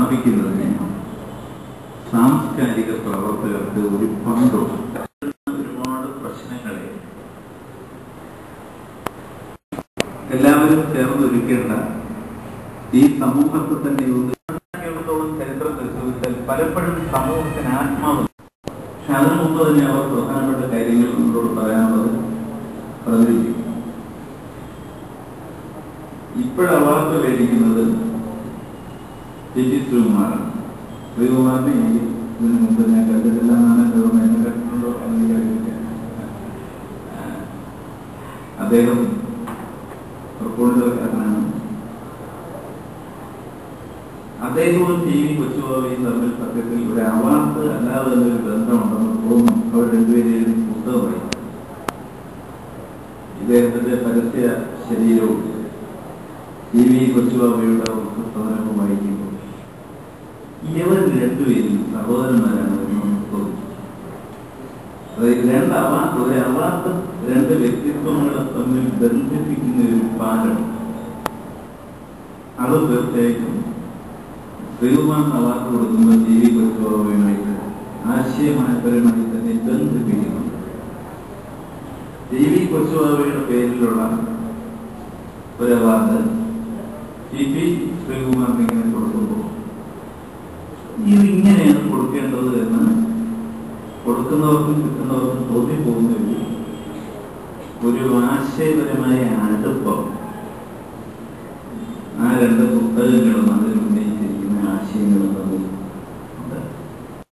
സ്ഥാപിക്കുന്നതിന് സാംസ്കാരിക പ്രവർത്തകർക്ക് ഒരു പങ്കുണ്ട് ഒരുപാട് പ്രശ്നങ്ങളെ എല്ലാവരും ചേർന്നൊരുക്കേണ്ട ഈ സമൂഹത്തെ തന്നെ ഒന്ന് കേരളത്തോളം ചരിത്രം പരിശോധിച്ചാൽ പലപ്പോഴും സമൂഹത്തിന് ആത്മാവ് പക്ഷെ അതിനു മുമ്പ് തന്നെ അവർ പ്രധാനപ്പെട്ട കാര്യങ്ങൾ നമ്മളോട് പറയാനുള്ളത് പറഞ്ഞിരിക്കും ഇപ്പോഴവാർത്ത മേടിക്കുന്നത് ടി ടി ശ്രീകുമാറാണ് ശ്രീകുമാറിനെ എനിക്ക് ഇതിനു മുമ്പ് ഞാൻ കണ്ടിട്ടില്ല എന്നാണ് എൻ്റെ ഓർമ്മ എന്നെ കണ്ടിട്ടുണ്ടോ എന്ന് എനിക്കറിയില്ല ആ, അദ്ദേഹം റിപ്പോർട്ടുകാരനാണ് അദ്ദേഹവും ടി വി കൊച്ചുബാബയും തമ്മിൽ സത്യത്തിൽ ഒരു അവാർഡ് അല്ലാതെ തന്നെ ഒരു ബന്ധമുണ്ടെന്ന് തോന്നുന്നു അവർ രണ്ടുപേരെയും പുസ്തകമായി ഇദ്ദേഹത്തിന്റെ പരസ്യ ശരീരവും ടി വി കൊച്ചുബാബയുടെ പുസ്തകവും വായിക്കുമ്പോൾ ഇവർ രണ്ടുപേരും സഹോദരന്മാരാണ് എന്ന് നമുക്ക് തോന്നുന്നു അതായത് രണ്ട് അവാർഡ് ഒരു അവാർഡ് രണ്ട് വ്യക്തിത്വങ്ങളെ തമ്മിൽ ബന്ധിപ്പിക്കുന്ന ഒരു പാലം അത് തീർച്ചയായിട്ടും ശ്രീകുമാർ അവാർഡ് കൊടുക്കുന്ന ടി വി കൊച്ചുബാബയുമായിട്ട് ആശയപരമായി തന്നെ ബന്ധിപ്പിക്കുന്നുണ്ട് ടി വി കൊച്ചുബാബയുടെ പേരിലുള്ള ഒരു അവാർഡ് ടി പി ശ്രീകുമാറിന് ഇങ്ങനെ കൊടുക്കുമ്പോൾ ഇത് ഇങ്ങനെയാണ് കൊടുക്കേണ്ടത് എന്ന് കൊടുക്കുന്നവർക്കും കിട്ടുന്നവർക്കും തോന്നിപ്പോകുന്നില്ല ഒരു ആശയപരമായ അടുപ്പം ആ രണ്ട് പുസ്തകങ്ങളും അതിൽ ഉന്നയിച്ചിരിക്കുന്ന ആശയങ്ങളും തമ്മിൽ